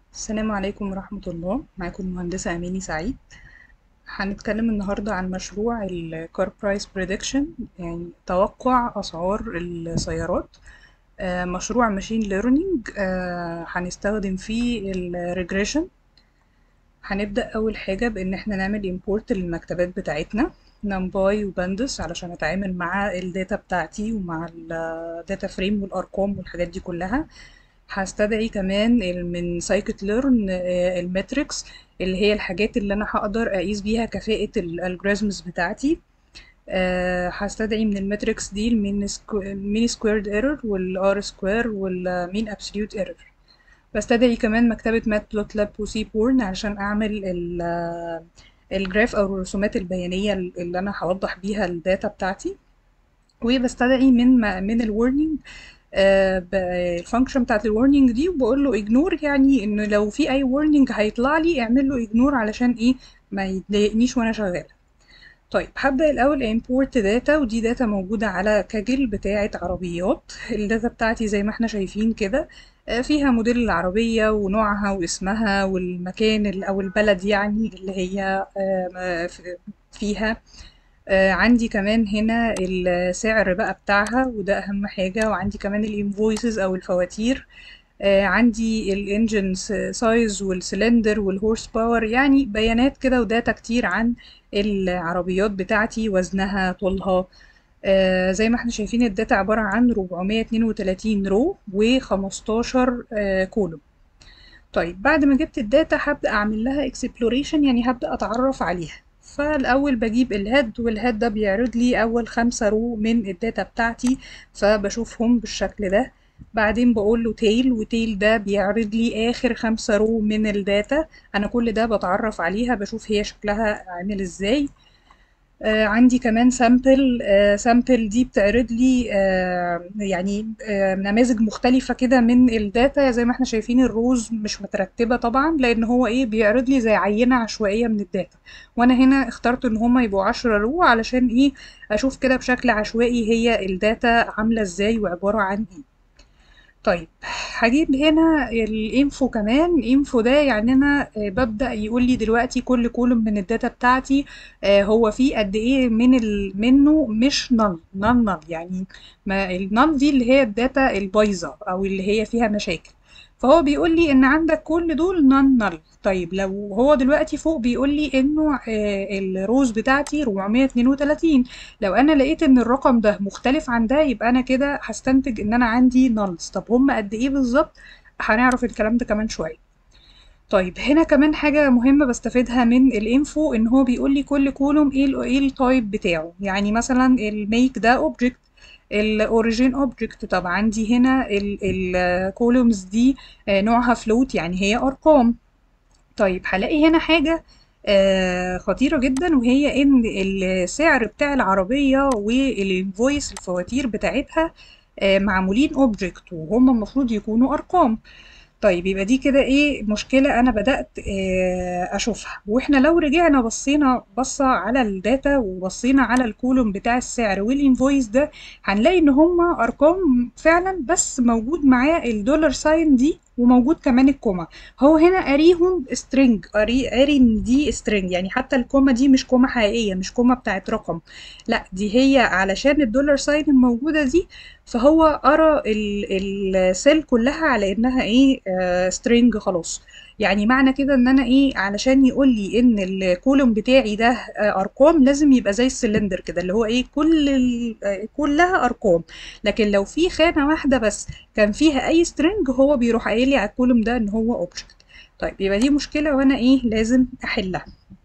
السلام عليكم ورحمة الله معاكم المهندسة أماني سعيد هنتكلم النهاردة عن مشروع ال Car Price Prediction يعني توقع أسعار السيارات آه، مشروع Machine Learning آه، هنستخدم فيه ال Regression هنبدأ أول حاجة بإن احنا نعمل import للمكتبات بتاعتنا نمباي وبندس علشان أتعامل مع الداتا بتاعتي ومع الداتا فريم والأرقام والحاجات دي كلها هستدعي كمان ال- من سايكت ليرن الماتريكس اللي هي الحاجات اللي انا هقدر اقيس بيها كفاءة الالجوريزمز بتاعتي آه، هستدعي من الماتريكس دي المين مين سكويرد ايرور والار سكوير والمين ابسوليوت ايرور بستدعي كمان مكتبة ماتبلوتلاب وسي بورن عشان اعمل ال- الجراف او الرسومات البيانية اللي انا هوضح بيها الداتا بتاعتي وبستدعي من ما- من الورنينج الفانكشن بتاعت الورنينج دي وبقول له اجنور يعني انه لو في اي warning هيطلع لي اعمل له اجنور علشان ايه ما يضايقنيش وانا شغاله طيب هبدأ الأول import داتا ودي داتا موجودة على كاجل بتاعة عربيات الداتا بتاعتي زي ما احنا شايفين كده آه، فيها موديل العربية ونوعها واسمها والمكان ال- أو البلد يعني اللي هي آه، ف- فيها آه، عندي كمان هنا السعر بقى بتاعها وده أهم حاجة وعندي كمان الانفويسز أو الفواتير آه، عندي الانجن سايز والسلندر والهورس باور يعني بيانات كده وداتا كتير عن العربيات بتاعتي وزنها طولها آه، زي ما احنا شايفين الداتا عبارة عن 432 رو و15 كولوم طيب بعد ما جبت الداتا هبدأ أعمل لها اكسبلوريشن يعني هبدأ أتعرف عليها فالأول بجيب الهيد والهيد ده بيعرض لي أول خمسة رو من الداتا بتاعتي فبشوفهم بالشكل ده بعدين بقول له تيل وتيل ده بيعرض لي آخر خمسة رو من الداتا أنا كل ده بتعرف عليها بشوف هي شكلها عامل إزاي آه، عندي كمان سامبل سامبل دي بتعرض لي آه، يعني آه، نماذج مختلفة كده من الداتا زي ما احنا شايفين الروز مش مترتبة طبعا لأن هو ايه بيعرض لي زي عينة عشوائية من الداتا وأنا هنا اخترت إن هما يبقوا عشرة رو علشان ايه أشوف كده بشكل عشوائي هي الداتا عاملة ازاي وعبارة عن ايه طيب هجيب هنا الانفو كمان انفو ده يعني انا آه، ببدأ يقول لي دلوقتي كل كولوم من الداتا بتاعتي آه، هو فيه قد ايه من ال... منه مش نل نل نل يعني ما النل دي اللي هي الداتا البايظة او اللي هي فيها مشاكل فهو بيقول لي ان عندك كل دول نون نل طيب لو هو دلوقتي فوق بيقول لي انه آه، الروز بتاعتي 432 لو انا لقيت ان الرقم ده مختلف عن ده يبقى انا كده هستنتج ان انا عندي نلز طب هم قد ايه بالظبط هنعرف الكلام ده كمان شوية طيب هنا كمان حاجة مهمة بستفيدها من الانفو ان هو بيقول لي كل كولوم ايه ال ايه التايب بتاعه يعني مثلا الميك ده اوبجكت الاوريجين اوبجكت طب عندي هنا الكولومز دي آه، نوعها فلوت يعني هي ارقام طيب هلاقي هنا حاجة آه، خطيرة جدا وهي ان السعر بتاع العربية والانفويس الفواتير بتاعتها آه، معمولين اوبجكت وهم المفروض يكونوا ارقام طيب يبقى دي كده ايه مشكلة انا بدأت آه، اشوفها واحنا لو رجعنا بصينا بصة على الداتا وبصينا على الكولوم بتاع السعر والانفويس ده هنلاقي ان هما ارقام فعلا بس موجود معاه الدولار ساين دي وموجود كمان الكوما هو هنا قاريهم سترينج قاري قاري ان دي سترينج يعني حتى الكوما دي مش كوما حقيقية مش كوما بتاعت رقم لا دي هي علشان الدولار ساين الموجودة دي فهو قرا السيل كلها على انها ايه سترينج خلاص يعني معنى كده ان انا ايه علشان يقول لي ان الكولوم بتاعي ده آه، ارقام لازم يبقى زي السلندر كده اللي هو ايه كل ال- آه، كلها ارقام لكن لو في خانة واحدة بس كان فيها اي سترينج هو بيروح قايل لي على الكولوم ده ان هو اوبجكت طيب يبقى دي مشكلة وانا ايه لازم احلها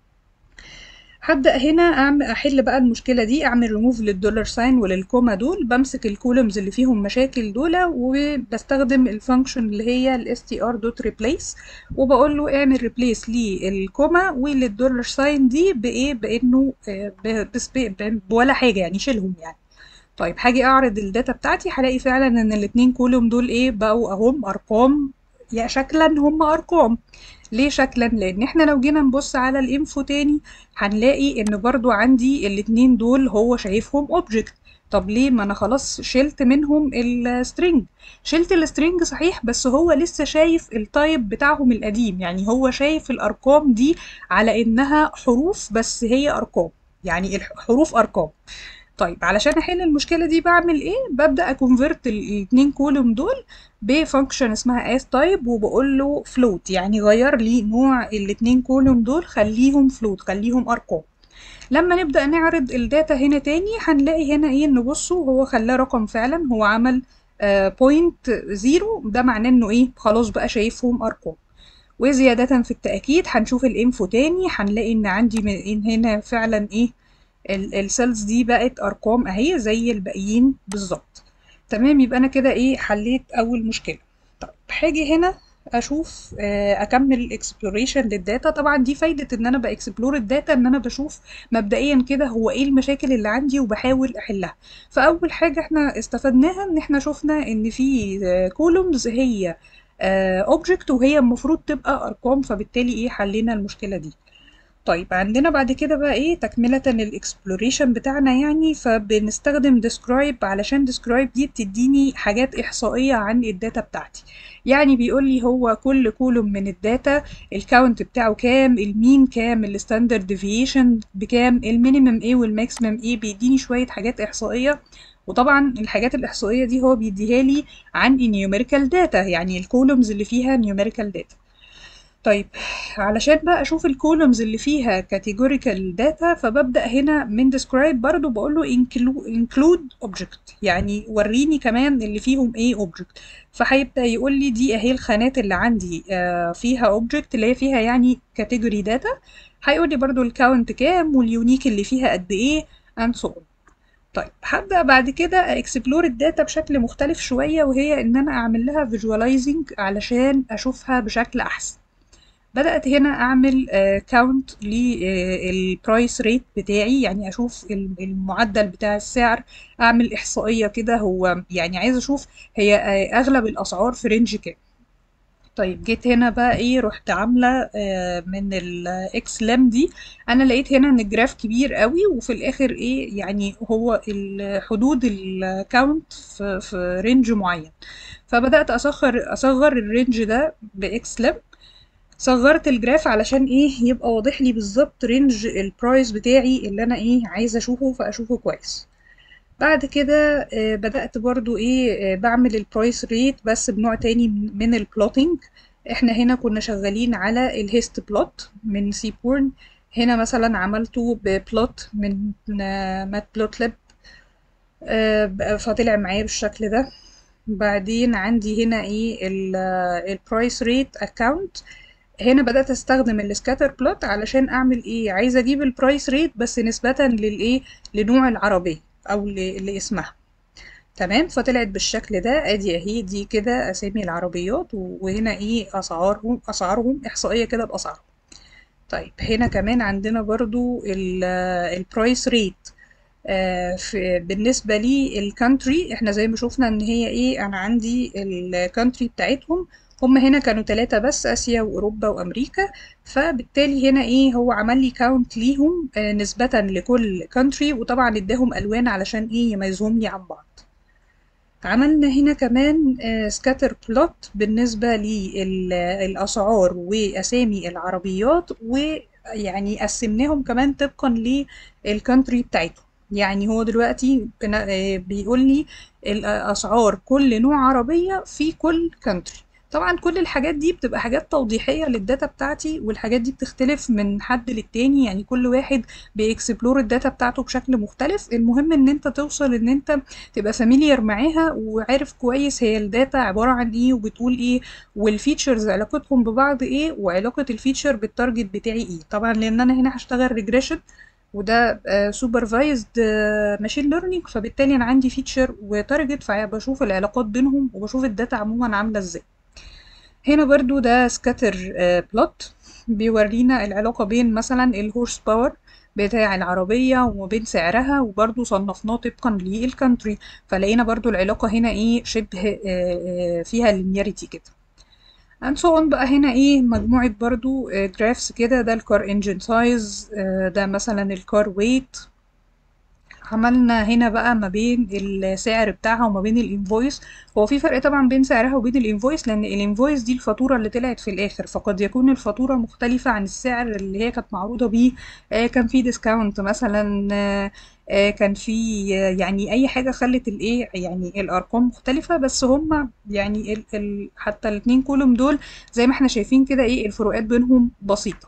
هبدأ هنا أعمل أحل بقى المشكلة دي أعمل ريموف للدولار ساين وللكوما دول بمسك الكولومز اللي فيهم مشاكل دول وبستخدم الفانكشن اللي هي ال str.replace وبقول له اعمل ريبليس للكوما وللدولار ساين دي بإيه بإنه آه، ب- بس ب- ولا حاجة يعني شيلهم يعني طيب هاجي اعرض الداتا بتاعتي هلاقي فعلا ان الاتنين كولوم دول ايه بقوا اهم ارقام يا شكلا هم ارقام ليه شكلا لان احنا لو جينا نبص على الانفو تاني هنلاقي ان برضو عندي الاتنين دول هو شايفهم اوبجكت طب ليه ما انا خلاص شلت منهم السترينج شلت السترينج صحيح بس هو لسه شايف التايب بتاعهم القديم يعني هو شايف الارقام دي على انها حروف بس هي ارقام يعني الحروف ارقام طيب علشان احل المشكله دي بعمل ايه ببدا اكونفرت الاتنين كولوم دول بفانكشن اسمها اس تايب وبقول له فلوت يعني غير لي نوع الاتنين كولوم دول خليهم فلوت خليهم ارقام لما نبدا نعرض الداتا هنا تاني هنلاقي هنا ايه نبصوا هو خلاه رقم فعلا هو عمل بوينت زيرو ده معناه انه ايه خلاص بقى شايفهم ارقام وزيادة في التأكيد هنشوف الانفو تاني هنلاقي ان عندي من هنا فعلا ايه السيلز دي بقت ارقام اهي زي الباقيين بالظبط تمام يبقى انا كده ايه حليت اول مشكله طيب هاجي هنا اشوف اكمل اكسبلوريشن للداتا طبعا دي فايده ان انا باكسبلور الداتا ان انا بشوف مبدئيا كده هو ايه المشاكل اللي عندي وبحاول احلها فاول حاجه احنا استفدناها ان احنا شفنا ان في كولومز هي اوبجكت وهي المفروض تبقى ارقام فبالتالي ايه حلينا المشكله دي طيب عندنا بعد كده بقى ايه تكملة الاكسبلوريشن بتاعنا يعني فبنستخدم describe علشان describe دي بتديني حاجات احصائية عن الداتا بتاعتي يعني بيقول لي هو كل كولوم من الداتا الكاونت بتاعه كام المين كام الستاندرد ديفيشن بكام المينيمم ايه والماكسيمم ايه بيديني شوية حاجات احصائية وطبعا الحاجات الإحصائية دي هو بيديها لي عن numerical data يعني الكولومز اللي فيها numerical data طيب علشان بقى اشوف الكولومز اللي فيها categorical data فببدأ هنا من describe برضو بقول له include object يعني وريني كمان اللي فيهم ايه object فهيبدأ يقول لي دي اهي الخانات اللي عندي آه فيها object اللي هي فيها يعني category data هيقول لي برضو الكاونت كام واليونيك اللي فيها قد ايه and so on طيب هبدأ بعد كده اكسبلور الداتا بشكل مختلف شوية وهي ان انا اعمل لها visualizing علشان اشوفها بشكل احسن بدأت هنا أعمل كاونت للبرايس ريت بتاعي يعني أشوف المعدل بتاع السعر أعمل إحصائية كده هو يعني عايزة أشوف هي أغلب الأسعار في رينج كام طيب جيت هنا بقى ايه رحت عامله من الاكس لام دي انا لقيت هنا ان الجراف كبير قوي وفي الاخر ايه يعني هو حدود الكاونت في, في رينج معين فبدات اصغر اصغر الرينج ده باكس لام صغرت الجراف علشان ايه يبقى واضح لي بالظبط رينج البرايس بتاعي اللي انا ايه عايزه اشوفه فاشوفه كويس بعد كده آه بدأت برضو ايه آه بعمل البرايس ريت بس بنوع تاني من البلوتينج احنا هنا كنا شغالين على الهيست بلوت من سيبورن هنا مثلا عملته ببلوت من مات بلوت لاب آه فطلع معايا بالشكل ده بعدين عندي هنا ايه البرايس ريت اكاونت هنا بدأت استخدم السكاتر بلوت علشان اعمل ايه عايزة اجيب البرايس ريت بس نسبة للايه لنوع العربية او لاسمها تمام فطلعت بالشكل ده ادي اهي دي كده اسامي العربيات وهنا ايه اسعارهم اسعارهم احصائية كده باسعارهم طيب هنا كمان عندنا برضو البرايس ريت آه بالنسبة لي الكانتري احنا زي ما شفنا ان هي ايه انا عندي الكانتري بتاعتهم هم هنا كانوا ثلاثة بس آسيا وأوروبا وأمريكا فبالتالي هنا إيه هو عمل لي كاونت ليهم آه نسبة لكل كونتري وطبعا اداهم ألوان علشان إيه يميزهم لي عن بعض عملنا هنا كمان آه سكاتر بلوت بالنسبة للأسعار وأسامي العربيات ويعني قسمناهم طبقا طبقا للكونتري بتاعتهم يعني هو دلوقتي بيقول لي الأسعار كل نوع عربية في كل كونتري طبعا كل الحاجات دي بتبقى حاجات توضيحية للداتا بتاعتي والحاجات دي بتختلف من حد للتاني يعني كل واحد بيكسبلور الداتا بتاعته بشكل مختلف المهم ان انت توصل ان انت تبقى فاميليار معاها وعارف كويس هي الداتا عبارة عن ايه وبتقول ايه والفيتشرز علاقتهم ببعض ايه وعلاقة الفيتشر بالتارجت بتاعي ايه طبعا لان انا هنا هشتغل ريجريشن وده سوبرفايزد ماشين ليرنينج فبالتالي انا عندي فيتشر وتارجت فبشوف العلاقات بينهم وبشوف الداتا عموما عامله ازاي هنا برضو ده سكاتر بلوت بيورينا العلاقة بين مثلا الهورس باور بتاع العربية وبين سعرها وبرضو صنفناه طبقا للكانتري فلقينا برضو العلاقة هنا ايه شبه فيها لينياريتي كده and so on بقى هنا ايه مجموعة برضو جرافس كده ده الكار انجن سايز ده مثلا الكار ويت عملنا هنا بقى ما بين السعر بتاعها وما بين الانفويس هو في فرق طبعا بين سعرها وبين الانفويس لان الانفويس دي الفاتورة اللي طلعت في الاخر فقد يكون الفاتورة مختلفة عن السعر اللي هي كانت معروضة بيه آه كان في ديسكاونت مثلا آه آه كان في آه يعني اي حاجة خلت الايه يعني الارقام مختلفة بس هما يعني ال ال حتى الاتنين كولوم دول زي ما احنا شايفين كده ايه الفروقات بينهم بسيطة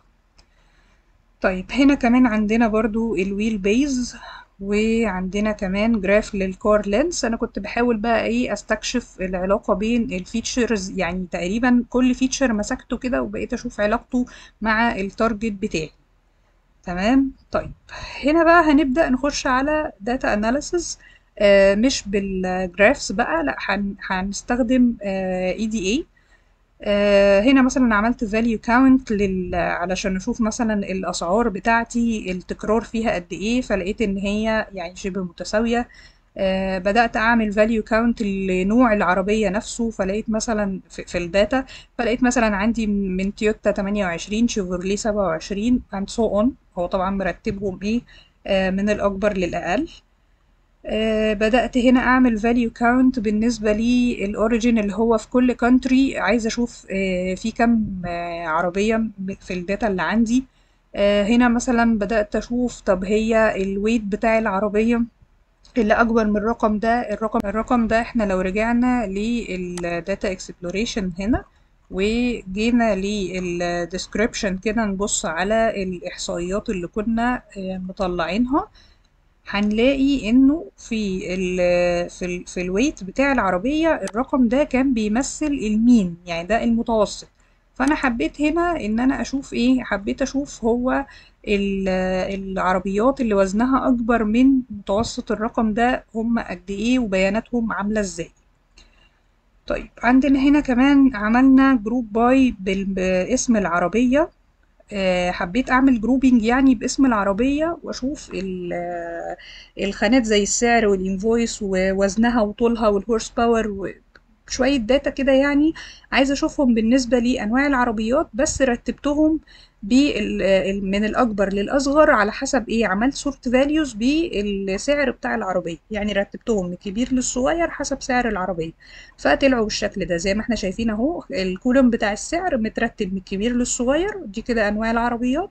طيب هنا كمان عندنا برضو الويل بيز وعندنا كمان جراف للكار لينس انا كنت بحاول بقى ايه استكشف العلاقه بين الفيتشرز يعني تقريبا كل فيتشر مسكته كده وبقيت اشوف علاقته مع التارجت بتاعي تمام طيب هنا بقى هنبدا نخش على داتا اناليسز آه مش بالجرافس بقى لا هن هنستخدم اي دي اي آه هنا مثلا عملت value count لل... علشان اشوف مثلا الاسعار بتاعتي التكرار فيها قد ايه فلقيت ان هي يعني شبه متساوية آه بدأت اعمل value count لنوع العربية نفسه فلقيت مثلا في, في الداتا فلقيت مثلا عندي من تويوتا 28 شيفروليه 27 and so on هو طبعا مرتبهم ايه آه من الاكبر للاقل آه بدأت هنا أعمل value count بالنسبة للأوريجين اللي هو في كل country عايزة أشوف آه في كم آه عربية في الداتا اللي عندي هنا مثلا بدأت أشوف طب هي الويت بتاع العربية اللي أكبر من الرقم ده الرقم الرقم ده احنا لو رجعنا للداتا اكسبلوريشن هنا وجينا للديسكريبشن كده نبص على الإحصائيات اللي كنا مطلعينها هنلاقي انه في ال في ال في الويت بتاع العربية الرقم ده كان بيمثل المين يعني ده المتوسط فانا حبيت هنا ان انا اشوف ايه حبيت اشوف هو العربيات اللي وزنها اكبر من متوسط الرقم ده هم قد ايه وبياناتهم عاملة ازاي طيب عندنا هنا كمان عملنا جروب باي باسم العربية حبيت اعمل جروبينج يعني باسم العربية واشوف الخانات زي السعر والانفويس ووزنها وطولها والهورس باور وشوية داتا كده يعني عايزة اشوفهم بالنسبة لانواع العربيات بس رتبتهم من الاكبر للاصغر على حسب ايه عملت سورت فاليوز بالسعر بتاع العربيه يعني رتبتهم من الكبير للصغير حسب سعر العربيه فطلعوا بالشكل ده زي ما احنا شايفين اهو الكولوم بتاع السعر مترتب من الكبير للصغير دي كده انواع العربيات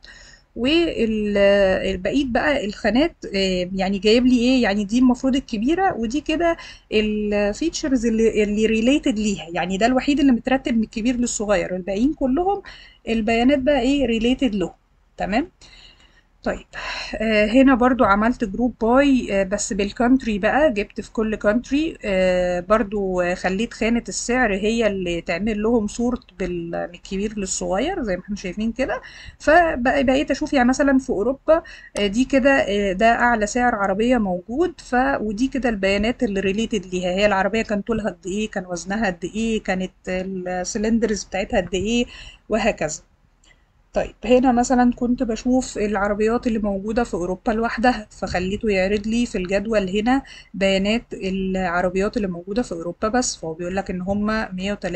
والبقيت بقى الخانات يعني جايب لي ايه يعني دي المفروض الكبيره ودي كده الفيتشرز اللي اللي ريليتد ليها يعني ده الوحيد اللي مترتب من الكبير للصغير الباقيين كلهم البيانات بقى ايه ريليتد له تمام طيب آه هنا برضو عملت جروب باي آه بس بالكونتري بقى جبت في كل كونتري آه برضو آه خليت خانة السعر هي اللي تعمل لهم صورت من الكبير للصغير زي ما احنا شايفين كده فبقيت اشوف يعني مثلا في اوروبا آه دي كده آه ده اعلى سعر عربية موجود ف ودي كده البيانات اللي ريليتد ليها هي العربية كان طولها قد ايه كان وزنها قد ايه كانت السلندرز بتاعتها قد ايه وهكذا طيب هنا مثلا كنت بشوف العربيات اللي موجودة في أوروبا لوحدها فخليته يعرض لي في الجدول هنا بيانات العربيات اللي موجودة في أوروبا بس فهو بيقول لك إن هما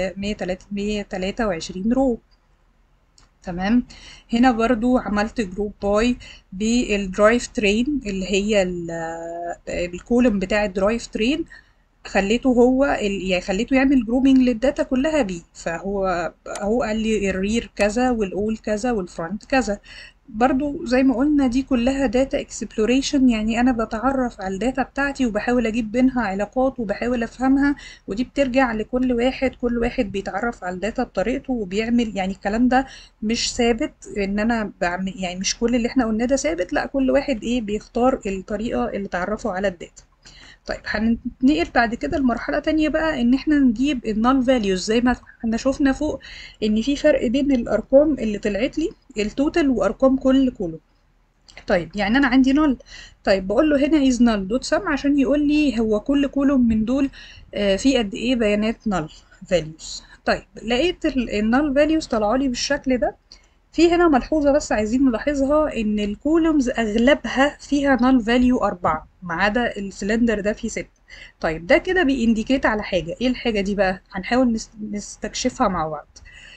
123 رو تمام هنا برضو عملت جروب باي بالدرايف ترين اللي هي الكولم بتاع الدرايف ترين خليته هو يعني خليته يعمل جرومينج للداتا كلها بيه فهو هو قال لي الرير كذا والاول كذا والفرونت كذا برضو زي ما قلنا دي كلها داتا اكسبلوريشن يعني انا بتعرف على الداتا بتاعتي وبحاول اجيب بينها علاقات وبحاول افهمها ودي بترجع لكل واحد كل واحد بيتعرف على الداتا بطريقته وبيعمل يعني الكلام ده مش ثابت ان انا بعمل يعني مش كل اللي احنا قلناه ده ثابت لا كل واحد ايه بيختار الطريقة اللي تعرفه على الداتا طيب هننتقل بعد كده لمرحلة تانية بقى ان احنا نجيب النال فاليوز زي ما احنا شفنا فوق ان في فرق بين الارقام اللي طلعت لي التوتال وارقام كل كولوم طيب يعني انا عندي نال طيب بقول له هنا از نال دوت سم عشان يقول لي هو كل كولوم من دول آه في قد ايه بيانات نال فاليوز طيب لقيت النال فاليوز طلعوا لي بالشكل ده في هنا ملحوظة بس عايزين نلاحظها إن الكولومز أغلبها فيها نال فاليو أربعة ما عدا السلندر ده فيه ستة طيب ده كده بيindicate على حاجة إيه الحاجة دي بقى؟ هنحاول نستكشفها مع بعض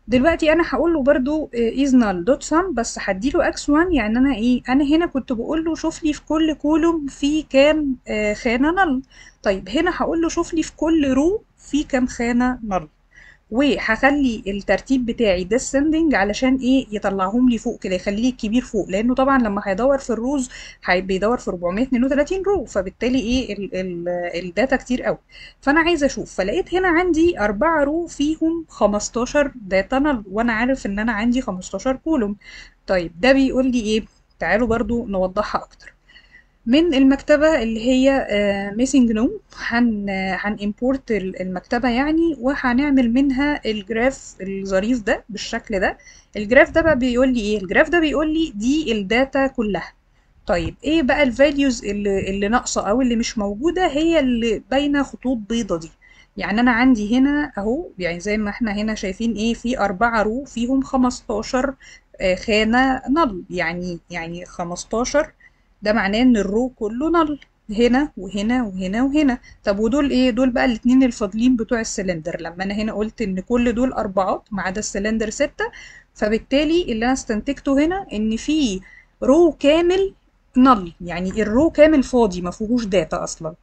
دلوقتي انا هقول له برضو is null dot sum بس هديله x1 يعني انا ايه انا هنا كنت بقول له شوف لي في كل كولوم في كام آه، خانه null طيب هنا هقول له شوف لي في كل رو في كام خانه null وهخلي الترتيب بتاعي descending علشان ايه يطلعهم لي فوق كده يخليه الكبير فوق لانه طبعا لما هيدور في الروز هي- بيدور في 432 رو فبالتالي ايه ال ال الداتا كتير قوي فانا عايزه اشوف فلقيت هنا عندي أربعة رو فيهم 15 داتا نل وانا عارف ان انا عندي 15 كولوم طيب ده بيقول لي ايه تعالوا برضو نوضحها اكتر من المكتبة اللي هي ميسنج نو هن هن import ال- المكتبة يعني وهنعمل منها الجراف الظريف ده بالشكل ده الجراف ده بقى بيقول لي ايه الجراف ده بيقول لي دي الداتا كلها طيب ايه بقى الفاليوز اللي, اللي ناقصة او اللي مش موجودة هي اللي باينة خطوط بيضة دي يعني انا عندي هنا اهو يعني زي ما احنا هنا شايفين ايه في اربعة رو فيهم 15 آه، خانة نل يعني يعني 15 ده معناه ان الرو كله نل هنا وهنا وهنا وهنا طب ودول ايه دول بقى الاتنين الفاضلين بتوع السلندر لما انا هنا قلت ان كل دول اربعات ما عدا السلندر ستة فبالتالي اللي انا استنتجته هنا ان في رو كامل نل يعني الرو كامل فاضي ما فيهوش داتا اصلا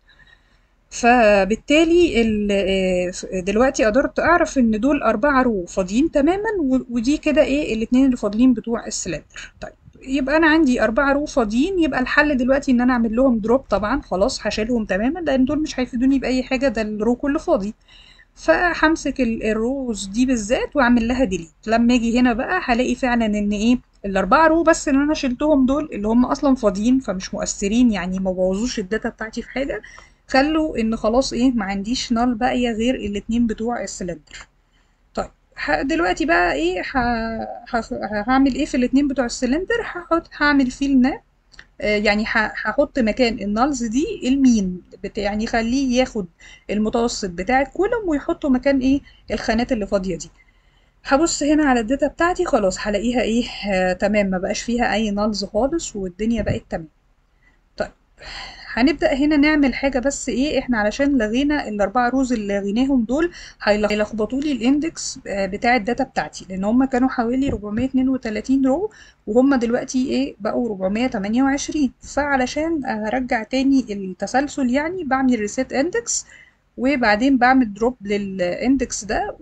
فبالتالي ال- آه، ف- دلوقتي قدرت اعرف ان دول اربعة رو فاضيين تماما و- ودي كده ايه الاتنين اللي فاضلين بتوع السلندر طيب يبقى انا عندي اربعة رو فاضيين يبقى الحل دلوقتي ان انا اعمل لهم دروب طبعا خلاص هشيلهم تماما لان دول مش هيفيدوني باي حاجة ده الرو كله فاضي فهمسك ال- الروز دي بالذات واعمل لها ديليت لما اجي هنا بقى هلاقي فعلا ان ايه الاربعه رو بس اللي انا شلتهم دول اللي هم اصلا فاضيين فمش مؤثرين يعني ما بوظوش الداتا بتاعتي في حاجه خلوا ان خلاص ايه ما عنديش نال باقيه غير الاتنين بتوع السلندر طيب ه- دلوقتي بقى ايه ه... ه... هعمل ايه في الاتنين بتوع السلندر هحط هعمل فيل نا آه، يعني ه- هحط مكان النالز دي المين بتاع يعني خليه ياخد المتوسط بتاع الكولوم ويحطه مكان ايه الخانات اللي فاضيه دي هبص هنا على الداتا بتاعتي خلاص هلاقيها ايه آه تمام ما بقاش فيها اي نالز خالص والدنيا بقت تمام طيب هنبدأ هنا نعمل حاجة بس ايه احنا علشان لغينا الاربعة روز اللي لغيناهم دول هيلخ- هيلخبطوا لي الاندكس آه، بتاع الداتا بتاعتي لان هم كانوا حوالي 432 رو وهم دلوقتي ايه بقوا 428 فعلشان ارجع تاني التسلسل يعني بعمل ريسيت اندكس وبعدين بعمل دروب للاندكس ده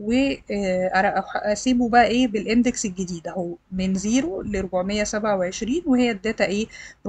واسيبه بقى ايه بالاندكس الجديد اهو من زيرو ل 427 وهي الداتا ايه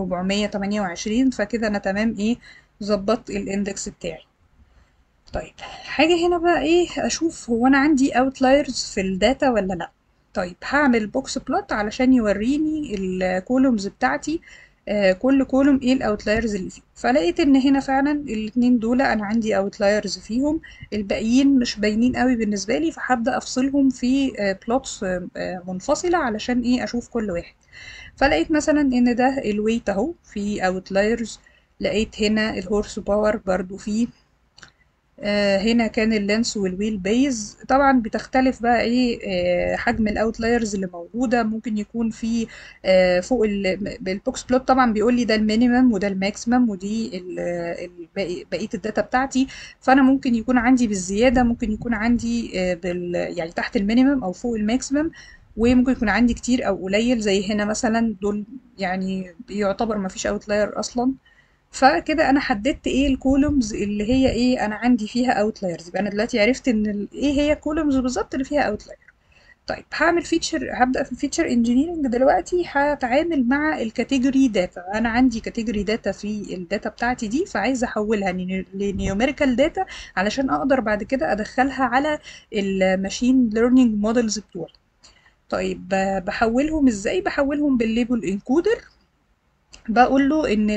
428 فكده انا تمام ايه ظبطت الاندكس بتاعي طيب حاجة هنا بقى ايه اشوف هو انا عندي outliers في الداتا ولا لا طيب هعمل بوكس بلوت علشان يوريني الكولومز بتاعتي آه كل كولوم ايه الاوتلايرز اللي فيه فلقيت ان هنا فعلا الاتنين دول انا عندي اوتلايرز فيهم الباقيين مش باينين قوي بالنسبة لي فهبدأ افصلهم في بلوتس منفصلة علشان ايه اشوف كل واحد فلقيت مثلا ان ده الويت اهو في اوتلايرز لقيت هنا الهورس باور برضو فيه آه، هنا كان اللينس والويل بيز طبعا بتختلف بقى ايه آه، حجم الاوتلايرز اللي موجوده ممكن يكون في آه، فوق ال- بالبوكس بلوت طبعا بيقول لي ده المينيمم وده الماكسيمم ودي ال- الباقي- بقيه الداتا بتاعتي فانا ممكن يكون عندي بالزياده ممكن يكون عندي آه، بال يعني تحت المينيمم او فوق الماكسيمم وممكن يكون عندي كتير او قليل زي هنا مثلا دول يعني يعتبر ما فيش اوتلاير اصلا فكده انا حددت ايه الكولومز اللي هي ايه انا عندي فيها اوتلايرز يبقى انا دلوقتي عرفت ان ال- ايه هي الكولومز بالظبط اللي فيها اوتلاير طيب هعمل فيتشر هبدأ في الفيتشر انجينيرنج دلوقتي هتعامل مع الكاتيجوري داتا انا عندي كاتيجوري داتا في الداتا بتاعتي دي فعايزه احولها لنيوميريكال داتا علشان اقدر بعد كده ادخلها على الماشين ليرنينج مودلز بتوعي طيب ب- بحولهم ازاي بحولهم بالليبل انكودر بقول له ان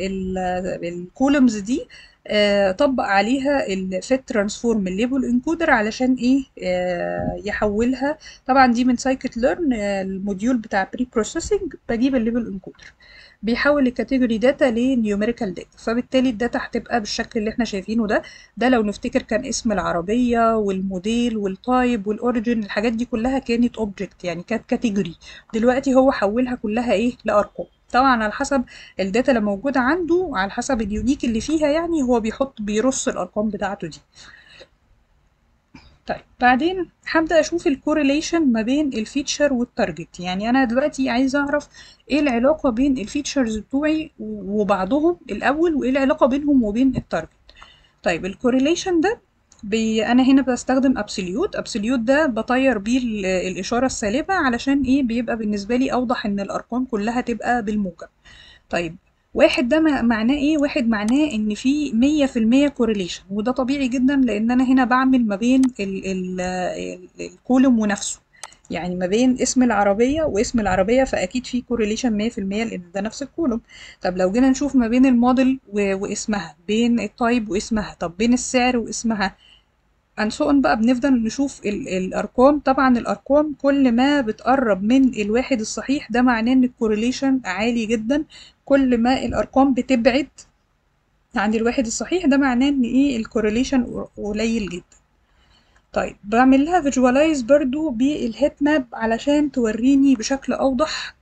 الكولومز دي آه، طبق عليها الفيت ترانسفورم الليبل انكودر علشان ايه آه، يحولها طبعا دي من سايكت ليرن الموديول بتاع بري بروسيسنج بجيب الليبل انكودر بيحول الكاتيجوري داتا لنيوميريكال داتا فبالتالي الداتا هتبقى بالشكل اللي احنا شايفينه ده ده لو نفتكر كان اسم العربية والموديل والتايب والاوريجين الحاجات دي كلها كانت اوبجكت يعني كانت كاتيجوري دلوقتي هو حولها كلها ايه لارقام طبعا على حسب الداتا اللي موجودة عنده على حسب اليونيك اللي فيها يعني هو بيحط بيرص الارقام بتاعته دي طيب بعدين هبدأ أشوف الكوريليشن ما بين الفيتشر والتارجت يعني أنا دلوقتي عايزة أعرف إيه العلاقة بين الفيتشرز بتوعي وبعضهم الأول وإيه العلاقة بينهم وبين التارجت طيب الكوريليشن ده بي أنا هنا بستخدم أبسوليوت أبسوليوت ده بطير بيه الإشارة السالبة علشان إيه بيبقى بالنسبة لي أوضح إن الأرقام كلها تبقى بالموجب طيب واحد ده معناه ايه واحد معناه ان في مية في المية كوريليشن وده طبيعي جدا لان انا هنا بعمل ما بين الكولوم ونفسه يعني ما بين اسم العربية واسم العربية فأكيد في كوريليشن مية في المية لأن ده نفس الكولوم طب لو جينا نشوف ما بين الموديل واسمها بين التايب واسمها طب بين السعر واسمها and so on بقى بنفضل نشوف ال الأرقام طبعا الأرقام كل ما بتقرب من الواحد الصحيح ده معناه إن الكوريليشن عالي جدا كل ما الأرقام بتبعد عن الواحد الصحيح ده معناه إن إيه الكوريليشن قليل جدا طيب بعمل لها فيجوالايز برضو بالهيت ماب علشان توريني بشكل أوضح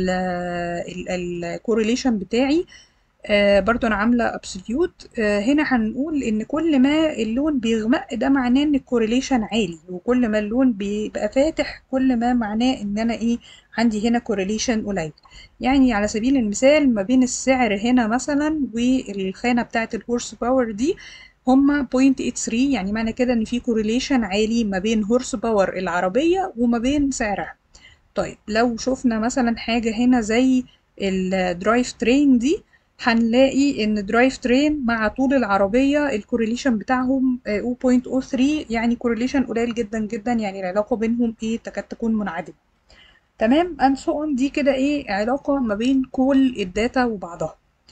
الكوريليشن بتاعي آه برضو انا عامله ابسوليوت آه هنا هنقول ان كل ما اللون بيغمق ده معناه ان الكوريليشن عالي وكل ما اللون بيبقى فاتح كل ما معناه ان انا ايه عندي هنا كوريليشن قليل يعني على سبيل المثال ما بين السعر هنا مثلا والخانه بتاعه الهورس باور دي هما 0.83 يعني معنى كده ان في كوريليشن عالي ما بين هورس باور العربيه وما بين سعرها طيب لو شفنا مثلا حاجه هنا زي الدرايف ترين دي هنلاقي ان درايف ترين مع طول العربية الكوريليشن بتاعهم 0.03 يعني كوريليشن قليل جدا جدا يعني العلاقة بينهم ايه تكاد تكون منعدمة تمام and so on دي كده ايه علاقة ما بين كل الداتا وبعضها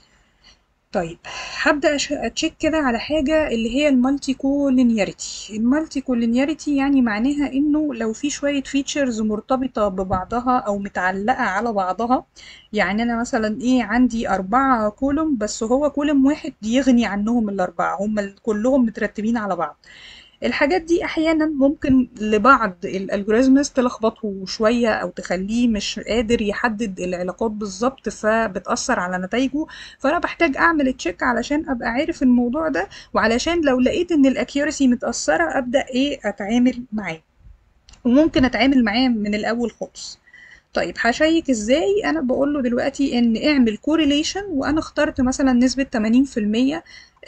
طيب هبدأ أتشيك كده على حاجة اللي هي المالتي كولينياريتي المالتي كولينياريتي يعني معناها إنه لو في شوية فيتشرز مرتبطة ببعضها أو متعلقة على بعضها يعني أنا مثلا إيه عندي أربعة كولوم بس هو كولوم واحد يغني عنهم الأربعة هم كلهم مترتبين على بعض الحاجات دي احيانا ممكن لبعض الالجوريزمز تلخبطه شويه او تخليه مش قادر يحدد العلاقات بالظبط فبتاثر على نتائجه فانا بحتاج اعمل تشيك علشان ابقى عارف الموضوع ده وعلشان لو لقيت ان الاكيورسي متاثره ابدا ايه اتعامل معاه وممكن اتعامل معاه من الاول خالص طيب هشيك ازاي انا بقول له دلوقتي ان اعمل كوريليشن وانا اخترت مثلا نسبه 80%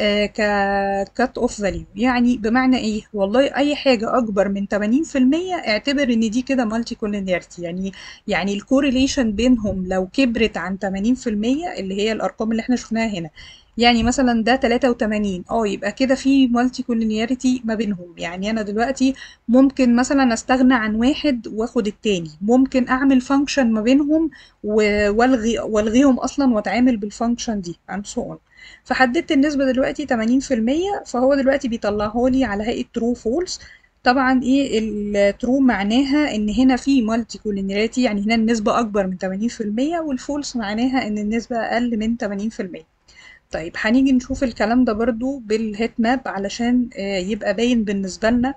ككات اوف فاليو يعني بمعنى ايه والله اي حاجه اكبر من 80% اعتبر ان دي كده مالتي كولينيرتي يعني يعني الكوريليشن بينهم لو كبرت عن 80% اللي هي الارقام اللي احنا شفناها هنا يعني مثلا ده 83 اه يبقى كده في مالتي كولينياريتي ما بينهم يعني انا دلوقتي ممكن مثلا استغنى عن واحد واخد التاني ممكن اعمل فانكشن ما بينهم والغي والغيهم اصلا واتعامل بالفانكشن دي and so on فحددت النسبة دلوقتي 80% فهو دلوقتي بيطلعه لي على هيئة true false طبعا ايه الترو معناها ان هنا في مالتي كولينيريتي يعني هنا النسبة اكبر من 80% والفولس معناها ان النسبة اقل من 80% طيب هنيجي نشوف الكلام ده برضو بالهيت ماب علشان يبقى باين بالنسبة لنا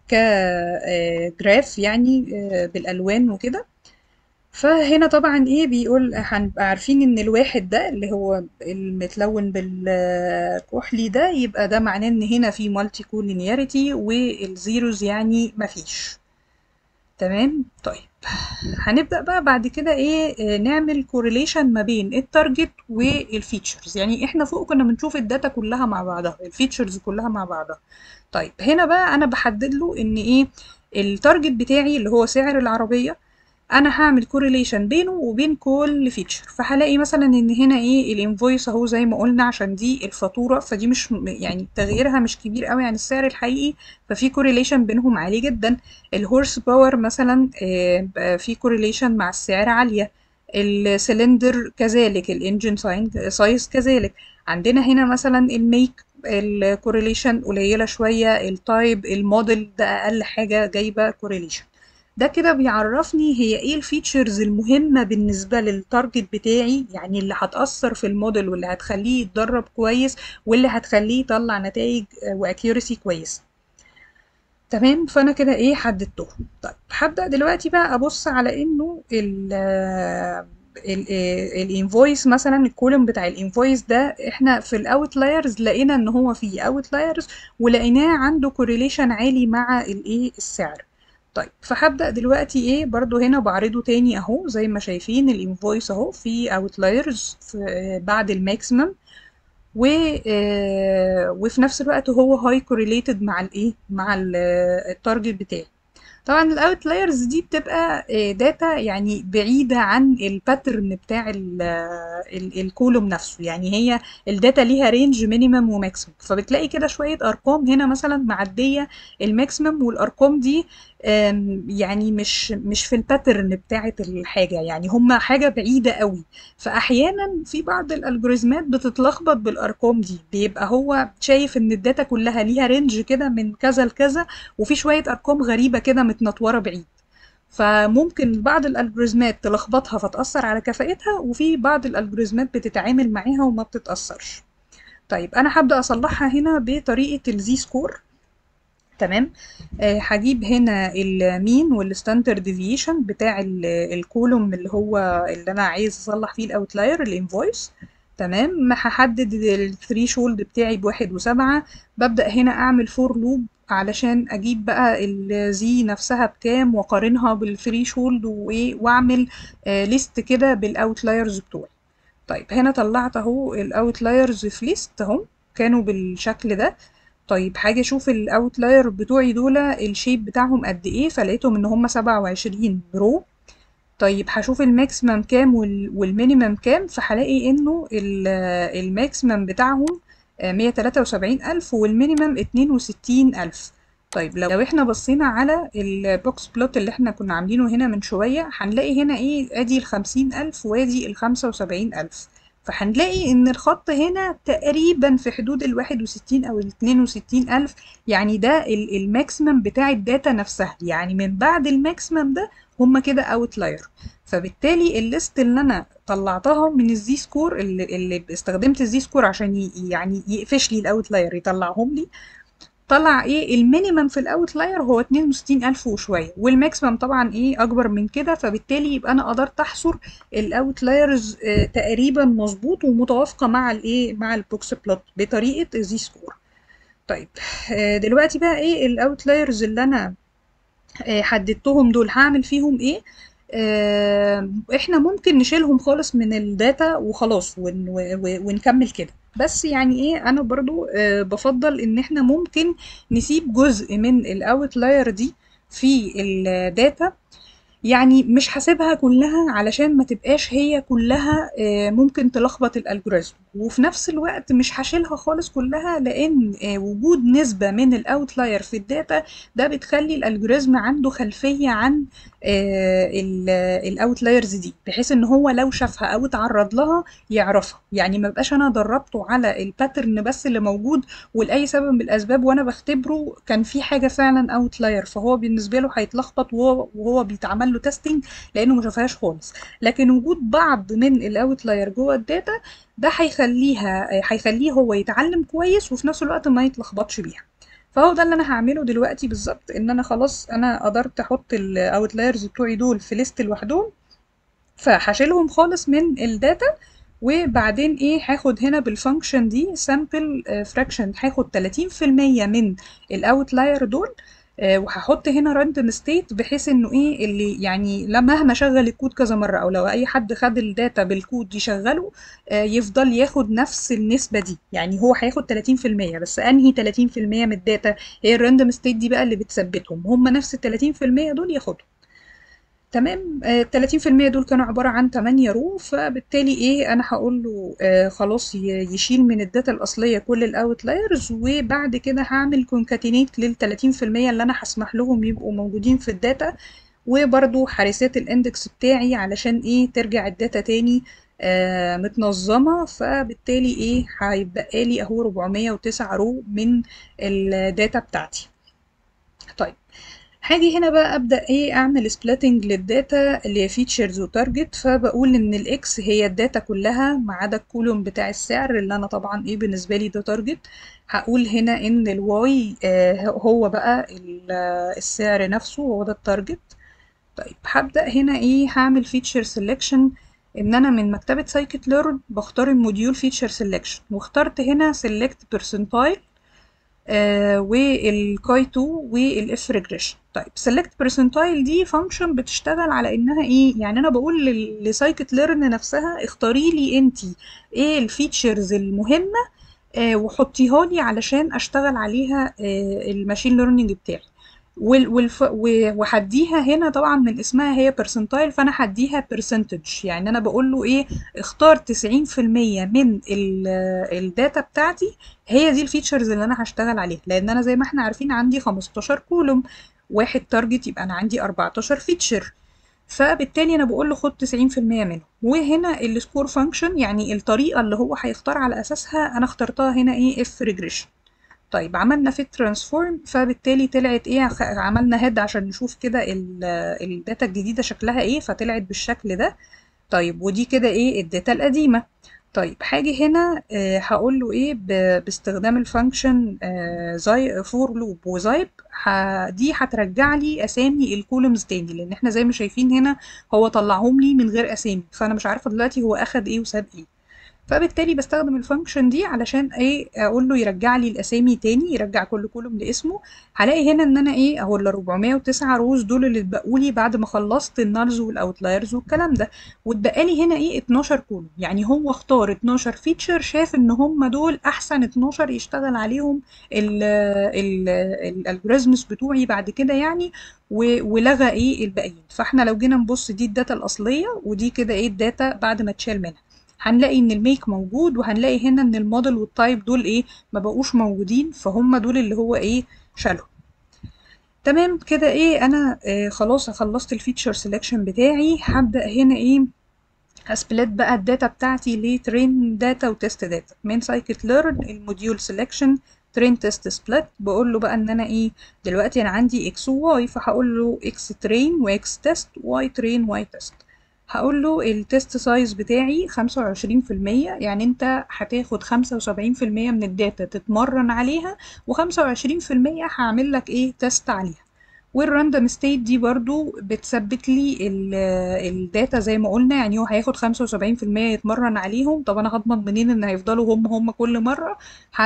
كجراف يعني بالالوان وكده فهنا طبعا ايه بيقول هنبقى عارفين ان الواحد ده اللي هو المتلون بالكحلي ده يبقى ده معناه ان هنا في مالتي كولينياريتي والزيروز يعني مفيش تمام طيب هنبدأ بقى بعد كده ايه نعمل كوريليشن ما بين التارجت والفيتشرز يعني احنا فوق كنا بنشوف الداتا كلها مع بعضها الفيتشرز كلها مع بعضها طيب هنا بقى انا بحدد له ان ايه التارجت بتاعي اللي هو سعر العربية انا هعمل كوريليشن بينه وبين كل فيتشر فهلاقي مثلا ان هنا ايه الانفويس اهو زي ما قلنا عشان دي الفاتوره فدي مش يعني تغييرها مش كبير قوي عن السعر الحقيقي ففي كوريليشن بينهم عالي جدا الهورس باور مثلا في كوريليشن مع السعر عاليه السلندر كذلك الانجن سايز كذلك عندنا هنا مثلا الميك الكوريليشن قليله شويه التايب الموديل ده اقل حاجه جايبه كوريليشن ده كده بيعرفني هي ايه الفيتشرز المهمة بالنسبة للتارجت بتاعي يعني اللي هتأثر في الموديل واللي هتخليه يتدرب كويس واللي هتخليه يطلع نتائج واكيورسي كويسة تمام فانا كده ايه حددتهم طيب هبدأ دلوقتي بقى ابص على انه الانفويس مثلا الكولوم بتاع الانفويس ده احنا في الاوتلايرز لقينا ان هو فيه اوتلايرز ولقيناه عنده كوريليشن عالي مع الايه السعر طيب فهبدأ دلوقتي ايه برضو هنا بعرضه تاني اهو زي ما شايفين الانفويس اهو في اوتلايرز بعد الماكسيمم و آه وفي نفس الوقت هو هاي كوريليتد مع الايه مع التارجت بتاعي طبعا الاوتلايرز دي بتبقى داتا يعني بعيدة عن الباترن بتاع الكولوم نفسه يعني هي الداتا ليها رينج مينيمم وماكسيمم فبتلاقي كده شوية ارقام هنا مثلا معدية الماكسيمم والارقام دي يعني مش مش في الباترن بتاعة الحاجة يعني هما حاجة بعيدة قوي فأحيانا في بعض الألجوريزمات بتتلخبط بالأرقام دي بيبقى هو شايف إن الداتا كلها ليها رينج كده من كذا لكذا وفي شوية أرقام غريبة كده متنطورة بعيد فممكن بعض الألجوريزمات تلخبطها فتأثر على كفاءتها وفي بعض الألجوريزمات بتتعامل معاها وما بتتأثرش طيب أنا هبدأ أصلحها هنا بطريقة الزي سكور تمام هجيب آه هنا المين والستاندرد ديفيشن بتاع الكولوم اللي هو اللي انا عايز اصلح فيه الاوتلاير الانفويس تمام هحدد الثريشولد بتاعي بواحد وسبعة ببدأ هنا اعمل فور لوب علشان اجيب بقى الزي نفسها بكام واقارنها بالثريشولد واعمل آه ليست كده بالاوتلايرز بتوعي طيب هنا طلعت اهو الاوتلايرز في ليست اهو كانوا بالشكل ده طيب هاجي اشوف الاوتلاير بتوعي دول الشيب بتاعهم قد ايه فلقيتهم ان هم سبعة وعشرين رو طيب هشوف الماكسيمم كام والمينيمم كام فهلاقي انه الماكسيمم بتاعهم مية تلاتة وسبعين الف والمينيمم اتنين وستين الف طيب لو احنا بصينا على البوكس بلوت اللي احنا كنا عاملينه هنا من شوية هنلاقي هنا ايه ادي الخمسين الف وادي الخمسة وسبعين الف فهنلاقي ان الخط هنا تقريبا في حدود الواحد وستين او الاتنين وستين الف يعني ده الماكسيمم بتاع الداتا نفسها يعني من بعد الماكسيمم ده هما كده اوتلاير فبالتالي الليست اللي انا طلعتها من الزي سكور اللي, اللي استخدمت الزي سكور عشان يعني يقفش لي الاوتلاير يطلعهم لي طلع ايه المينيمم في الاوتلاير هو 62000 وشويه والماكسيمم طبعا ايه اكبر من كده فبالتالي يبقى انا قدرت احصر الاوتلايرز اه تقريبا مظبوط ومتوافقه مع الايه مع البوكس بلوت بطريقه زي سكور طيب اه دلوقتي بقى ايه الاوتلايرز اللي انا اه حددتهم دول هعمل فيهم ايه آه احنا ممكن نشيلهم خالص من الداتا وخلاص ون ونكمل كده بس يعني ايه انا برضو آه بفضل ان احنا ممكن نسيب جزء من الاوتلاير دي في الداتا يعني مش حاسبها كلها علشان ما تبقاش هي كلها آه ممكن تلخبط الالجوريزم وفي نفس الوقت مش هشيلها خالص كلها لان آه وجود نسبة من الاوتلاير في الداتا ده بتخلي الالجوريزم عنده خلفية عن الاوتلايرز دي بحيث ان هو لو شافها او اتعرض لها يعرفها يعني ما بقاش انا دربته على الباترن بس اللي موجود ولاي سبب من الاسباب وانا بختبره كان في حاجه فعلا اوتلاير فهو بالنسبه له هيتلخبط وهو, وهو بيتعمل له تيستنج لانه ما شافهاش خالص لكن وجود بعض من الاوتلاير جوه الداتا ده هيخليها هيخليه هو يتعلم كويس وفي نفس الوقت ما يتلخبطش بيها فهو ده اللي انا هعمله دلوقتي بالظبط ان انا خلاص انا قدرت احط الاوتلايرز بتوعي دول في ليست لوحدهم فهشيلهم خالص من الداتا وبعدين ايه هاخد هنا بالفانكشن دي سامبل فراكشن هاخد 30% من الاوتلاير دول آه وهحط هنا راندوم ستيت بحيث انه ايه اللي يعني لما مهما شغل الكود كذا مره او لو اي حد خد الداتا بالكود يشغله آه يفضل ياخد نفس النسبه دي يعني هو هياخد 30% بس انهي 30% من الداتا هي الراندوم ستيت دي بقى اللي بتثبتهم هم نفس ال 30% دول ياخدهم تمام آه 30% دول كانوا عبارة عن 8 رو فبالتالي ايه انا هقول له آه خلاص يشيل من الداتا الاصلية كل الاوتلايرز وبعد كده هعمل كونكاتينيت لل 30% اللي انا هسمح لهم يبقوا موجودين في الداتا وبرضو حارسات الاندكس بتاعي علشان ايه ترجع الداتا تاني آه متنظمة فبالتالي ايه هيبقى لي اهو 409 رو من الداتا بتاعتي طيب هاجي هنا بقى ابدا ايه اعمل سبليتنج للداتا اللي هي فيتشرز وتارجت فبقول ان الاكس هي الداتا كلها ما عدا الكولوم بتاع السعر اللي انا طبعا ايه بالنسبه لي ده تارجت هقول هنا ان الواي آه هو بقى السعر نفسه هو ده التارجت طيب هبدا هنا ايه هعمل فيتشر سيلكشن ان انا من مكتبة سايكت ليرن بختار الموديول فيتشر سيلكشن واخترت هنا سيلكت بيرسنتايل آه والكاي 2 والاف ريجريشن طيب سيلكت بيرسنتايل دي فانكشن بتشتغل على انها ايه يعني انا بقول لسايكت ليرن نفسها اختاري لي انت ايه الفيتشرز المهمه آه وحطيها لي علشان اشتغل عليها آه الماشين ليرنينج بتاعي والف... وهديها هنا طبعا من اسمها هي برسنتايل فانا هديها برسنتج يعني انا بقول له ايه اختار 90% من الداتا بتاعتي هي دي الفيتشرز اللي انا هشتغل عليها لان انا زي ما احنا عارفين عندي 15 كولوم واحد تارجت يبقى انا عندي 14 فيتشر فبالتالي انا بقول له خد 90% منهم وهنا السكور فانكشن يعني الطريقه اللي هو هيختار على اساسها انا اخترتها هنا ايه اف ريجريشن طيب عملنا فيت ترانسفورم فبالتالي طلعت ايه عملنا هيد عشان نشوف كده الداتا الجديده شكلها ايه فطلعت بالشكل ده طيب ودي كده ايه الداتا القديمه طيب حاجه هنا آه هقول له ايه باستخدام الفانكشن آه زي فور لوب وزايب دي هترجع لي اسامي الكولومز تاني لان احنا زي ما شايفين هنا هو طلعهم لي من غير اسامي فانا مش عارفه دلوقتي هو اخد ايه وساب ايه فبالتالي بستخدم الفانكشن دي علشان ايه اقول له يرجع لي الاسامي تاني يرجع كل كولوم لاسمه هلاقي هنا ان انا ايه اهو ال 409 روز دول اللي اتبقوا لي بعد ما خلصت النالز والاوتلايرز والكلام ده واتبقى لي هنا ايه 12 كولوم يعني هو اختار 12 فيتشر شاف ان هم دول احسن 12 يشتغل عليهم الالجوريزمز بتوعي بعد كده يعني ولغى ايه الباقيين فاحنا لو جينا نبص دي الداتا الاصليه ودي كده ايه الداتا بعد ما اتشال منها هنلاقي ان الميك موجود وهنلاقي هنا ان الموديل والتايب دول ايه ما بقوش موجودين فهم دول اللي هو ايه شالهم تمام كده ايه انا آه خلاص خلصت الفيتشر سيلكشن بتاعي هبدا هنا ايه هسبلت بقى الداتا بتاعتي لترين داتا وتست داتا من سايكت ليرن الموديول سيلكشن ترين تيست سبلت بقول له بقى ان انا ايه دلوقتي انا عندي اكس وواي فهقول له اكس ترين واكس تيست واي ترين واي تيست هقول له التست سايز بتاعي خمسة وعشرين في المية يعني انت هتاخد خمسة وسبعين في المية من الداتا تتمرن عليها وخمسة وعشرين في المية هعمل لك ايه تست عليها والراندوم ستيت دي برضو بتثبت لي الداتا زي ما قلنا يعني هو هياخد خمسة وسبعين في المية يتمرن عليهم طب انا هضمن منين ان هيفضلوا هم هم كل مرة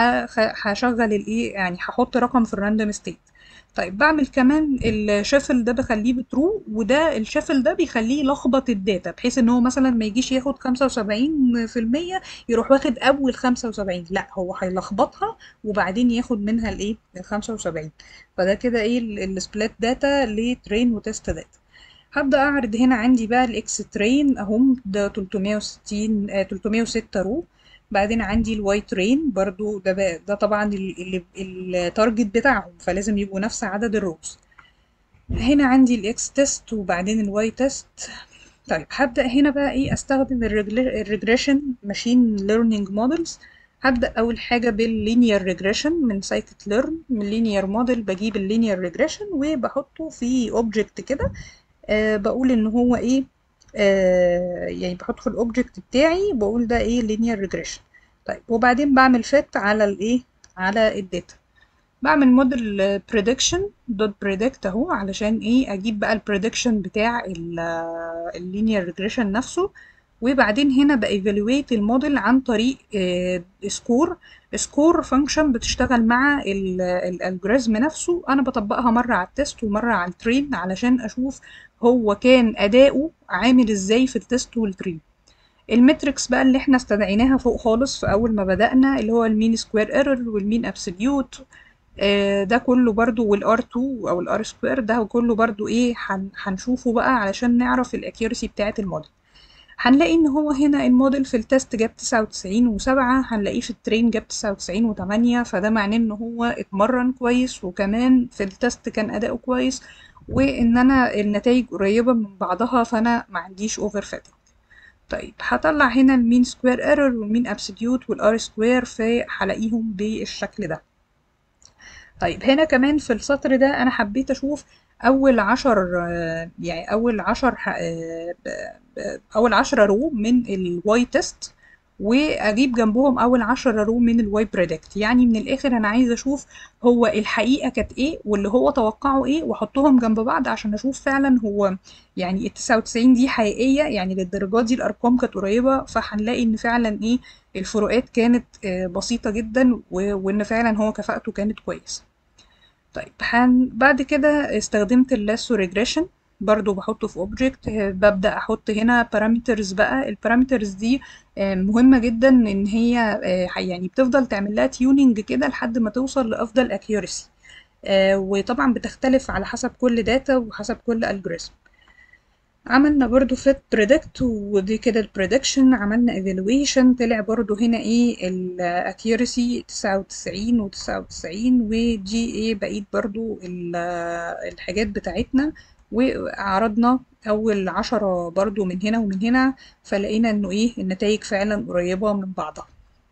هشغل الايه يعني هحط رقم في الراندوم ستيت طيب بعمل كمان الشفل ده بخليه بترو وده الشفل ده بيخليه يلخبط الداتا بحيث ان هو مثلا ما يجيش ياخد خمسة وسبعين في المية يروح واخد اول خمسة وسبعين لا هو هيلخبطها وبعدين ياخد منها الايه الخمسة وسبعين فده كده ايه السبليت داتا لترين وتست داتا هبدأ أعرض هنا عندي بقى الإكس ترين أهم ده 360 آه 306 رو بعدين عندي الواي ترين برضو ده بقى ده طبعا التارجت بتاعهم فلازم يبقوا نفس عدد الروز هنا عندي الاكس تيست وبعدين الواي تيست طيب هبدأ هنا بقى ايه استخدم الريجريشن ماشين ليرنينج مودلز هبدأ أول حاجة باللينير ريجريشن من سايكت ليرن من لينير موديل بجيب اللينير ريجريشن وبحطه في اوبجكت كده آه بقول ان هو ايه آه يعني بحطه في الاوبجكت بتاعي بقول ده ايه linear regression طيب وبعدين بعمل fit على الايه على الداتا بعمل موديل prediction دوت predict اهو علشان ايه اجيب بقى البريدكشن بتاع اللينير ريجريشن نفسه وبعدين هنا بايفالويت الموديل عن طريق سكور سكور فانكشن بتشتغل مع الالجوريزم نفسه انا بطبقها مره على التست ومره على الترين علشان اشوف هو كان اداؤه عامل ازاي في التست والترين المتركس بقى اللي احنا استدعيناها فوق خالص في اول ما بدأنا اللي هو المين سكوير ايرور والمين ابسوليوت ده كله برضو والار 2 او الار سكوير ده كله برضو ايه هنشوفه بقى علشان نعرف الاكيورسي بتاعه الموديل هنلاقي ان هو هنا الموديل في التست جاب تسعة وتسعين وسبعة هنلاقيه في الترين جاب تسعة وتسعين وتمانية فده معناه ان هو اتمرن كويس وكمان في التست كان اداؤه كويس وان انا النتائج قريبة من بعضها فانا ما عنديش اوفر فاتنج طيب هطلع هنا المين سكوير ايرور والمين ابسوليوت والار سكوير فهلاقيهم بالشكل ده طيب هنا كمان في السطر ده انا حبيت اشوف اول عشر يعني اول عشر اول عشرة رو من الواي تيست واجيب جنبهم اول عشرة رو من الواي بريدكت يعني من الاخر انا عايزه اشوف هو الحقيقه كانت ايه واللي هو توقعه ايه واحطهم جنب بعض عشان اشوف فعلا هو يعني ال 99 دي حقيقيه يعني للدرجه دي الارقام كانت قريبه فهنلاقي ان فعلا ايه الفروقات كانت آه، بسيطه جدا و- وان فعلا هو كفاءته كانت كويسه طيب هن بعد كده استخدمت اللاسو ريجريشن برضو بحطه في اوبجكت ببدأ احط هنا بارامترز بقى البارامترز دي آه، مهمة جدا ان هي آه، يعني بتفضل تعمل لها تيوننج كده لحد ما توصل لافضل accuracy آه، وطبعا بتختلف على حسب كل داتا وحسب كل algorithm عملنا برضو fit predict ودي كده ال prediction عملنا evaluation طلع برضو هنا ايه ال accuracy تسعة وتسعين وتسعة وتسعين و GA بقيت برضو ال- الحاجات بتاعتنا وعرضنا أول عشرة برضو من هنا ومن هنا فلقينا انه ايه النتائج فعلا قريبة من بعضها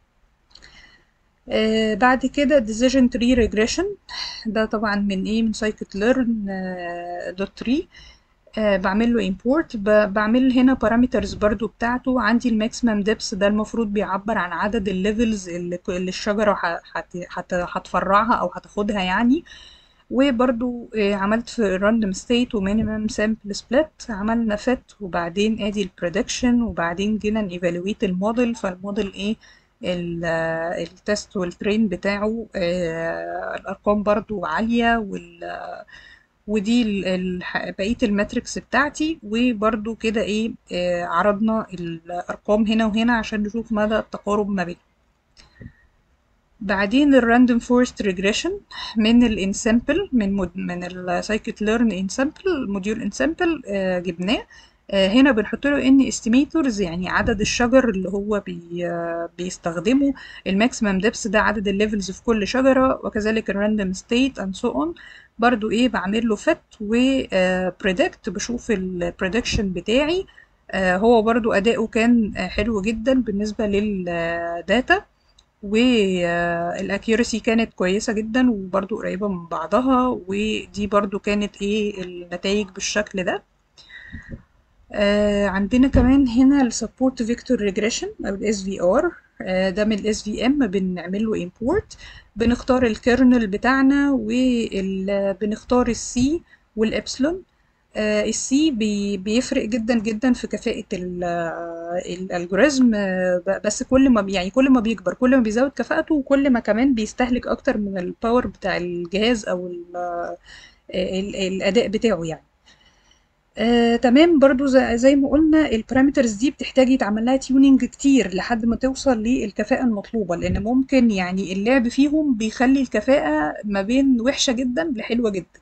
آه بعد كده decision tree regression ده طبعا من ايه من scikit-learn آه دوت tree آه بعمل له import ب- بعمل هنا parameters برضو بتاعته عندي الماكسيمم depth ده المفروض بيعبر عن عدد الليفلز اللي, ك- اللي الشجرة ه- هت- هت- هتفرعها أو هتاخدها يعني وبرضو آه، عملت في random state و minimum sample split عملنا fit وبعدين ادي ال prediction وبعدين جينا ن evaluate الموديل فالموديل ايه ال- آه، التست والترين بتاعه آه، الأرقام برضو عالية وال ودي ال- ال- بقية الماتريكس بتاعتي وبرضو كده ايه آه، عرضنا الأرقام هنا وهنا عشان نشوف مدى التقارب ما بينهم بعدين الراندوم فورست ريجريشن من الانسامبل من مود من السايكت ليرن انسامبل الموديول انسامبل جبناه آه، هنا بنحط له ان استيميتورز يعني عدد الشجر اللي هو بي آه، بيستخدمه الماكسيمم ديبس ده عدد الليفلز في كل شجره وكذلك الراندوم ستيت اند سو اون برضو ايه بعمل له فت وبريدكت بشوف البريدكشن بتاعي آه، هو برضو اداؤه كان آه، حلو جدا بالنسبه للداتا والاكيورسي كانت كويسة جدا وبرضو قريبة من بعضها ودي برضو كانت ايه النتائج بالشكل ده آه عندنا كمان هنا ال support vector regression او ال SVR آه ده من ال SVM بنعمل له import بنختار الكيرنل بتاعنا وبنختار السي والابسلون آه السي بي بيفرق جدا جدا في كفاءة الالجوريزم بس كل ما بي- يعني كل ما بيكبر كل ما بيزود كفاءته وكل ما كمان بيستهلك اكتر من الباور بتاع الجهاز او ال ال الاداء بتاعه يعني آه، تمام برضو زي, زي ما قلنا البارامترز دي بتحتاج يتعمل لها تيوننج كتير لحد ما توصل للكفاءة المطلوبة لأن ممكن يعني اللعب فيهم بيخلي الكفاءة ما بين وحشة جدا لحلوة جدا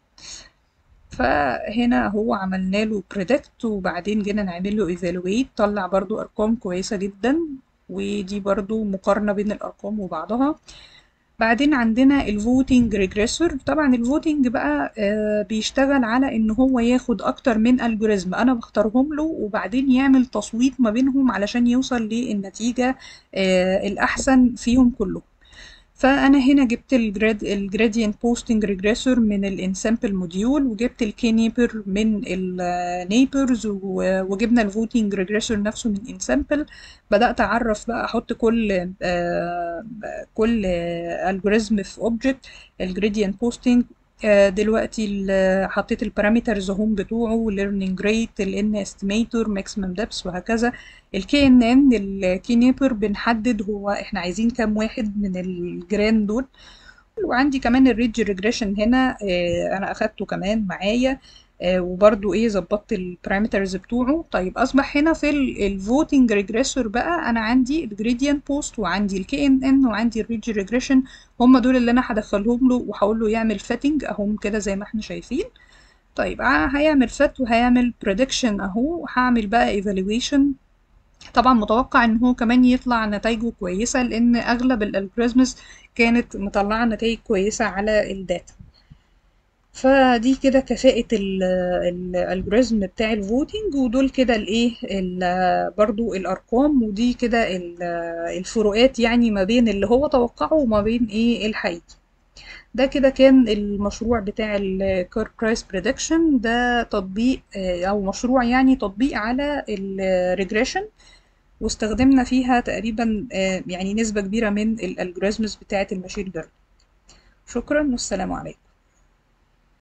فهنا هو عملنا له predict وبعدين جينا نعمل له evaluate طلع برضو أرقام كويسة جدا ودي برضو مقارنة بين الأرقام وبعضها بعدين عندنا الفوتنج ريجريسور طبعا الفوتنج بقى آه، بيشتغل على ان هو ياخد اكتر من الجوريزم انا بختارهم له وبعدين يعمل تصويت ما بينهم علشان يوصل للنتيجة آه، الاحسن فيهم كلهم فانا هنا جبت الجراد الجرادينت بوستنج ريجريسور من الانسامبل موديول وجبت الكي نيبر من النيبرز وجبنا الفوتنج ريجريسور نفسه من انسامبل بدات اعرف بقى احط كل آه، كل الجوريزم في اوبجكت الجرادينت بوستنج دلوقتي ال- حطيت البارامترز هم بتوعه learning rate ال n estimator maximum depth وهكذا الكي ان ان الكي نيبر بنحدد هو احنا عايزين كام واحد من الجيران دول وعندي كمان الريدج ريجريشن هنا آه، انا اخدته كمان معايا آه، وبرضو ايه ظبطت البارامترز بتوعه طيب اصبح هنا في الفوتنج ريجريسور بقى انا عندي الجريدينت بوست وعندي الكي ان ان وعندي الريدج ريجريشن هم دول اللي انا هدخلهم له وهقول له يعمل فيتنج اهم كده زي ما احنا شايفين طيب ع- هيعمل فت وهيعمل بريدكشن اهو هعمل بقى ايفالويشن طبعا متوقع ان هو كمان يطلع نتائجه كويسة لان اغلب الالجوريزمز كانت مطلعة نتائج كويسة على الداتا فدي كده كفاءة الالجوريزم بتاع الفوتنج ودول كده الايه ال- برضو الارقام ودي كده ال- الفروقات يعني ما بين اللي هو توقعه وما بين ايه الحقيقي ده كده كان المشروع بتاع الكار برايس بريدكشن ده تطبيق آه، او مشروع يعني تطبيق على الريجريشن واستخدمنا فيها تقريبا آه، يعني نسبة كبيرة من الالجوريزمز بتاعة الماشين ليرنينج شكرا والسلام عليكم